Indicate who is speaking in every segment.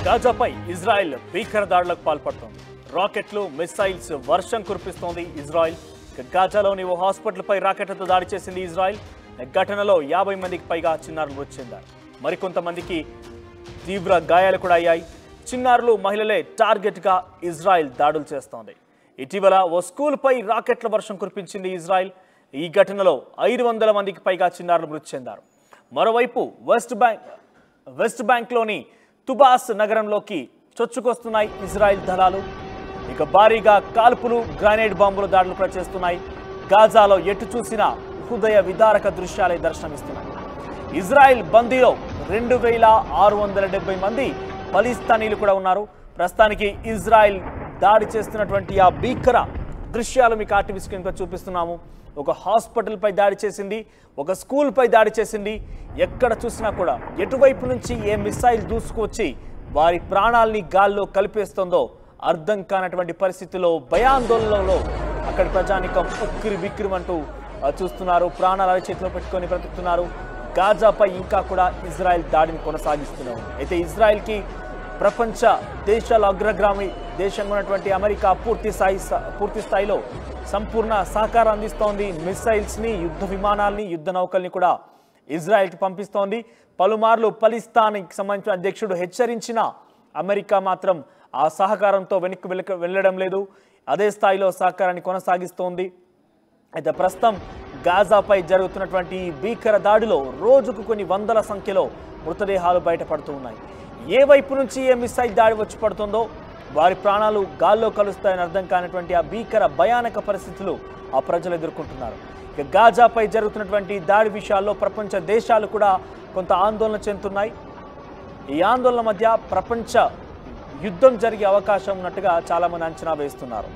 Speaker 1: గాజాపై Israel భీకర దాడులకు పాల్పడుతోంది రాకెట్లు missiles వర్షం కురిపిస్తోంది ఇజ్రాయెల్ ఇక గాజాలోని ఓ హాస్పిటల్పై రాకెట్లతో దాడి చేసింది ఇజ్రాయెల్ ఘటనలో యాభై మందికి పైగా చిన్నారులు మృతి చెందారు మరికొంతమందికి తీవ్ర గాయాలు కూడా అయ్యాయి చిన్నారులు మహిళలే టార్గెట్గా ఇజ్రాయెల్ దాడులు చేస్తోంది ఇటీవల ఓ స్కూల్పై రాకెట్ల వర్షం కురిపించింది ఇజ్రాయెల్ ఈ ఘటనలో ఐదు వందల మందికి పైగా చిన్నారులు మృతి చెందారు మరోవైపు వెస్ట్ బ్యాంక్ వెస్ట్ బ్యాంక్లోని తుబాస్ నగరంలోకి చొచ్చుకొస్తున్నాయి ఇజ్రాయెల్ దళాలు ఇక భారీగా కాల్పులు గ్రానైడ్ బాంబులు దాడులు కూడా చేస్తున్నాయి గాజాలో ఎటు చూసినా హృదయ విదారక దృశ్యాలే దర్శనమిస్తున్నాయి ఇజ్రాయెల్ బందీలో రెండు వేల ఆరు వందల డెబ్బై మంది ఫలిస్తానీలు కూడా ఉన్నారు ప్రస్తుతానికి ఇజ్రాయెల్ దాడి చేస్తున్నటువంటి ఆ భీకర దృశ్యాలు మీకు ఆర్టీవీ స్క్రీన్ పై చూపిస్తున్నాము ఒక హాస్పిటల్ పై దాడి చేసింది ఒక స్కూల్ పై దాడి చేసింది ఎక్కడ చూసినా కూడా ఎటువైపు నుంచి ఏ మిసైల్ దూసుకొచ్చి వారి ప్రాణాల్ని గాల్లో కలిపేస్తుందో అర్థం కానటువంటి పరిస్థితిలో భయాందోళనలో అక్కడి ప్రజానికం ఉక్కిరి బిక్కిరిమంటూ ఆ, చూస్తున్నారు ప్రాణాలు అరచేతిలో పెట్టుకొని బ్రతుకుతున్నారు గాజాపై ఇంకా కూడా ఇజ్రాయెల్ దాడిని కొనసాగిస్తున్నారు అయితే ఇజ్రాయెల్కి ప్రపంచ దేశాల అగ్రగామి దేశంగా ఉన్నటువంటి అమెరికా పూర్తి స్థాయి పూర్తి స్థాయిలో సంపూర్ణ సహకారం అందిస్తోంది మిసైల్స్ని యుద్ధ విమానాల్ని యుద్ధ నౌకల్ని కూడా ఇజ్రాయెల్కి పంపిస్తోంది పలుమార్లు పలిస్తాన్కి సంబంధించిన అధ్యక్షుడు హెచ్చరించిన అమెరికా మాత్రం ఆ సహకారంతో వెనక్కి వెళ్ళక వెళ్ళడం లేదు అదే స్థాయిలో సహకారాన్ని కొనసాగిస్తోంది అయితే ప్రస్తుతం గాజాపై జరుగుతున్నటువంటి ఈ భీకర దాడిలో రోజుకు కొన్ని వందల సంఖ్యలో మృతదేహాలు బయటపడుతూ ఉన్నాయి ఏ వైపు నుంచి ఏ మిసైల్ దాడి వచ్చి పడుతుందో వారి ప్రాణాలు గాల్లో కలుస్తాయని అర్థం కానటువంటి ఆ భీకర భయానక పరిస్థితులు ఆ ప్రజలు ఎదుర్కొంటున్నారు ఇక గాజాపై జరుగుతున్నటువంటి దాడి విషయాల్లో ప్రపంచ దేశాలు కూడా కొంత ఆందోళన చెందుతున్నాయి ఈ ఆందోళన మధ్య ప్రపంచ యుద్ధం జరిగే అవకాశం ఉన్నట్టుగా చాలామంది అంచనా వేస్తున్నారు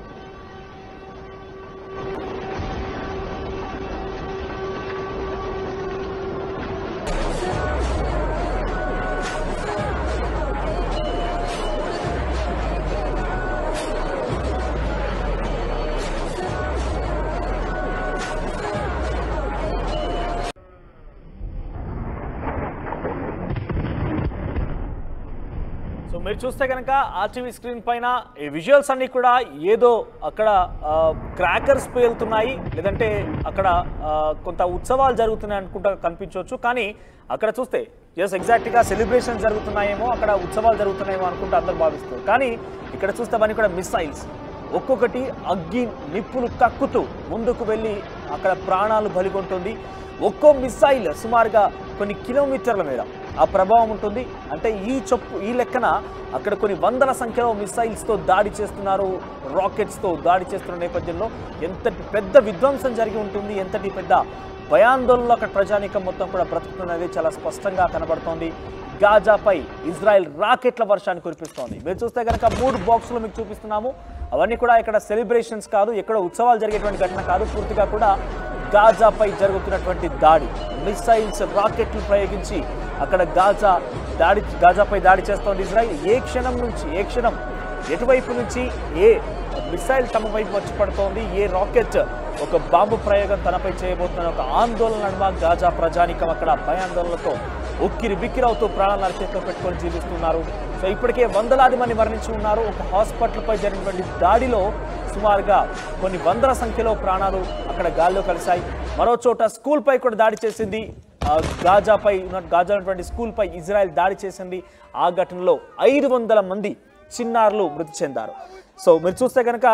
Speaker 1: సో మీరు చూస్తే కనుక ఆర్టీవీ స్క్రీన్ పైన ఈ విజువల్స్ అన్ని కూడా ఏదో అక్కడ క్రాకర్స్ పేలుతున్నాయి లేదంటే అక్కడ ఆ, కొంత ఉత్సవాలు జరుగుతున్నాయి అనుకుంటా కనిపించవచ్చు కానీ అక్కడ చూస్తే ఎస్ ఎగ్జాక్ట్గా సెలబ్రేషన్ జరుగుతున్నాయేమో అక్కడ ఉత్సవాలు జరుగుతున్నాయేమో అనుకుంటూ అందరు భావిస్తారు కానీ ఇక్కడ చూస్తే అవన్నీ కూడా మిసైల్స్ ఒక్కొక్కటి అగ్గి నిప్పులు కక్కుతూ ముందుకు వెళ్ళి అక్కడ ప్రాణాలు బలిగొంటుంది ఒక్కో మిసైల్ సుమారుగా కొన్ని కిలోమీటర్ల మీద ఆ ప్రభావం ఉంటుంది అంటే ఈ చొప్పు ఈ లెక్కన అక్కడ కొన్ని వందల సంఖ్యలో మిసైల్స్తో దాడి చేస్తున్నారు రాకెట్స్తో దాడి చేస్తున్న నేపథ్యంలో ఎంతటి పెద్ద విధ్వంసం జరిగి ఉంటుంది ఎంతటి పెద్ద భయాందోళనలో అక్కడ ప్రజానీకం మొత్తం కూడా బ్రతుకుతున్నది చాలా స్పష్టంగా కనబడుతోంది గాజాపై ఇజ్రాయెల్ రాకెట్ల వర్షాన్ని కురిపిస్తోంది మీరు చూస్తే కనుక మూడు బాక్సులు మీకు చూపిస్తున్నాము అవన్నీ కూడా ఇక్కడ సెలబ్రేషన్స్ కాదు ఎక్కడ ఉత్సవాలు జరిగేటువంటి ఘటన కాదు పూర్తిగా కూడా గాజాపై జరుగుతున్నటువంటి దాడి మిసైల్స్ రాకెట్లు ప్రయోగించి అక్కడ గాజా దాడి గాజాపై దాడి చేస్తోంది ఇజ్రాయెల్ ఏ క్షణం నుంచి ఏ క్షణం ఎటువైపు నుంచి ఏ మిసైల్ తమ వైపు వచ్చి పడుతోంది ఏ రాకెట్ ఒక బాంబు ప్రయోగం తనపై చేయబోతున్న ఒక ఆందోళన నడుమ గాజా ప్రజానికం అక్కడ భయాందోళనలతో ఉక్కిరి బిక్కిరవుతూ ప్రాణాలను అరచేతిలో పెట్టుకొని జీవిస్తున్నారు సో ఇప్పటికే వందలాది మంది మరణించి ఉన్నారు ఒక హాస్పిటల్పై జరిగినటువంటి దాడిలో సుమారుగా కొన్ని వందల సంఖ్యలో ప్రాణాలు అక్కడ గాల్లో కలిశాయి మరో చోట స్కూల్పై కూడా దాడి చేసింది ఆ గాజాపై ఉన్న గాజా ఉన్నటువంటి స్కూల్పై ఇజ్రాయెల్ దాడి చేసింది ఆ ఘటనలో ఐదు వందల మంది చిన్నారులు మృతి చెందారు సో మీరు చూస్తే కనుక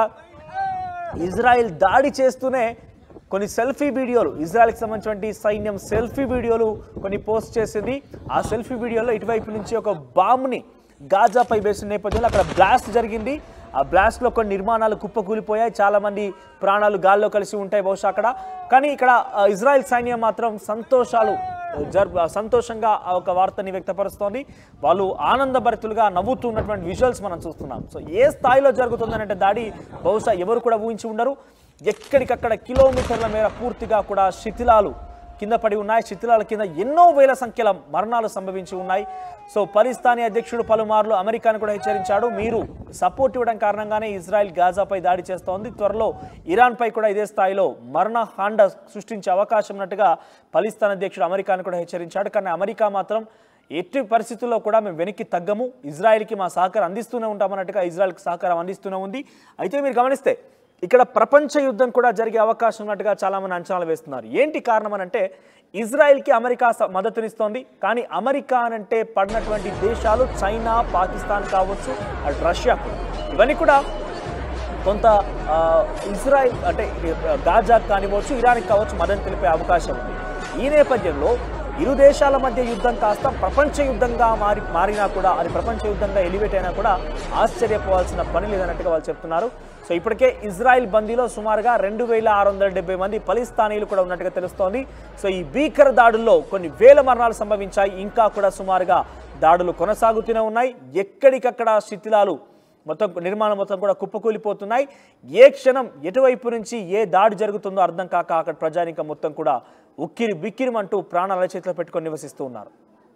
Speaker 1: ఇజ్రాయెల్ దాడి చేస్తూనే కొన్ని సెల్ఫీ వీడియోలు ఇజ్రాయెల్కి సంబంధించినటువంటి సైన్యం సెల్ఫీ వీడియోలు కొన్ని పోస్ట్ చేసింది ఆ సెల్ఫీ వీడియోలో ఇటువైపు నుంచి ఒక బాంబుని గాజాపై వేసిన నేపథ్యంలో అక్కడ బ్లాస్ట్ జరిగింది ఆ బ్లాస్ట్లో కొన్ని నిర్మాణాలు కుప్పకూలిపోయాయి చాలా మంది ప్రాణాలు గాల్లో కలిసి ఉంటాయి బహుశా అక్కడ కానీ ఇక్కడ ఆ, ఇజ్రాయెల్ సైన్యం మాత్రం సంతోషాలు జర్ సంతోషంగా ఆ ఒక వార్తని వ్యక్తపరుస్తోంది వాళ్ళు ఆనందభరితులుగా నవ్వుతున్నటువంటి విజువల్స్ మనం చూస్తున్నాం సో ఏ స్థాయిలో జరుగుతుందనంటే దాడి బహుశా ఎవరు కూడా ఊహించి ఉండరు ఎక్కడికక్కడ కిలోమీటర్ల మేర పూర్తిగా కూడా శిథిలాలు కింద పడి ఉన్నాయి శిథిలాల కింద ఎన్నో వేల సంఖ్యల మరణాలు సంభవించి ఉన్నాయి సో పాలిస్తానీ అధ్యక్షుడు పలుమార్లు అమెరికాను కూడా హెచ్చరించాడు మీరు సపోర్ట్ ఇవ్వడం కారణంగానే ఇజ్రాయెల్ గాజాపై దాడి చేస్తోంది త్వరలో ఇరాన్పై కూడా ఇదే స్థాయిలో మరణ హాండ సృష్టించే అవకాశం ఉన్నట్టుగా పాలిస్తాన్ అధ్యక్షుడు అమెరికాను కూడా హెచ్చరించాడు కానీ అమెరికా మాత్రం ఎట్టి పరిస్థితుల్లో కూడా మేము వెనక్కి తగ్గము ఇజ్రాయెల్కి మా సహకారం అందిస్తూనే ఉంటామన్నట్టుగా ఇజ్రాయెల్కి సహకారం అందిస్తూనే ఉంది అయితే మీరు గమనిస్తే ఇక్కడ ప్రపంచ యుద్ధం కూడా జరిగే అవకాశం ఉన్నట్టుగా చాలామంది అంచనాలు వేస్తున్నారు ఏంటి కారణం అని అంటే ఇజ్రాయెల్కి అమెరికా స- మద్దతునిస్తోంది కానీ అమెరికా అనంటే పడినటువంటి దేశాలు చైనా పాకిస్తాన్ కావచ్చు అటు రష్యా కూడా ఇవన్నీ కూడా కొంత ఆ, ఇజ్రాయిల్ అంటే గాజా కానివ్వచ్చు ఇరాన్కి కావచ్చు మద్దతు తెలిపే అవకాశం ఉంది ఈ నేపథ్యంలో ఇరు దేశాల మధ్య యుద్ధం కాస్త ప్రపంచ యుద్ధంగా మారి మారినా కూడా అది ప్రపంచ యుద్ధంగా ఎలివేట్ అయినా కూడా ఆశ్చర్యపోవాల్సిన పని లేదన్నట్టుగా వాళ్ళు చెప్తున్నారు సో ఇప్పటికే ఇజ్రాయెల్ బందీలో సుమారుగా రెండు వేల ఆరు వందల డెబ్బై మంది పలిస్తానీలు కూడా ఉన్నట్టుగా తెలుస్తోంది సో ఈ భీకర దాడుల్లో కొన్ని వేల మరణాలు సంభవించాయి ఇంకా కూడా సుమారుగా దాడులు కొనసాగుతూనే ఉన్నాయి ఎక్కడికక్కడ శిథిలాలు మొత్తం నిర్మాణం మొత్తం కూడా కుప్పకూలిపోతున్నాయి ఏ క్షణం ఎటువైపు నుంచి ఏ దాడి జరుగుతుందో అర్థం కాక అక్కడ ప్రజానికం మొత్తం కూడా ఉక్కిరి బిక్కిరిమంటూ ప్రాణాల చేతిలో పెట్టుకొని నివసిస్తూ ఉన్నారు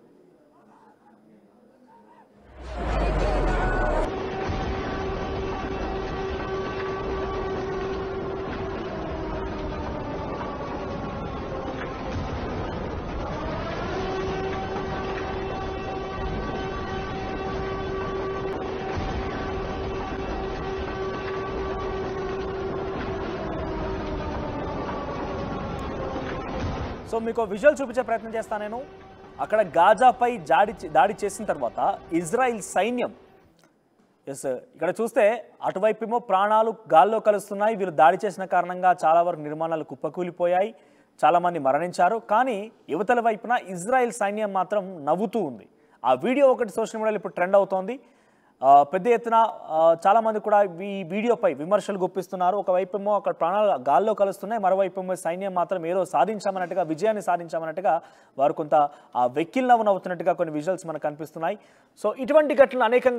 Speaker 1: సో మీకు విజువల్ చూపించే ప్రయత్నం చేస్తాను నేను అక్కడ గాజాపై జాడి దాడి చేసిన తర్వాత ఇజ్రాయిల్ సైన్యం ఎస్ ఇక్కడ చూస్తే అటువైపేమో ప్రాణాలు గాల్లో కలుస్తున్నాయి వీళ్ళు దాడి చేసిన కారణంగా చాలా వరకు నిర్మాణాలు కుప్పకూలిపోయాయి చాలామంది మరణించారు కానీ యువతల వైపున ఇజ్రాయెల్ సైన్యం మాత్రం నవ్వుతూ ఉంది ఆ వీడియో ఒకటి సోషల్ మీడియాలో ఇప్పుడు ట్రెండ్ అవుతోంది ఆ, పెద్ద ఎత్తున ఆ, చాలామంది కూడా ఈ వీడియోపై విమర్శలు గుప్పిస్తున్నారు ఒకవైపేమో అక్కడ ప్రాణాలు గాల్లో కలుస్తున్నాయి మరోవైపేమో సైన్యం మాత్రం ఏదో సాధించామన్నట్టుగా విజయాన్ని సాధించామన్నట్టుగా వారు కొంత ఆ వెక్కిల్ నవ్వు నవ్వుతున్నట్టుగా కొన్ని విజువల్స్ మనకు కనిపిస్తున్నాయి సో ఇటువంటి ఘటనలు అనేకంగా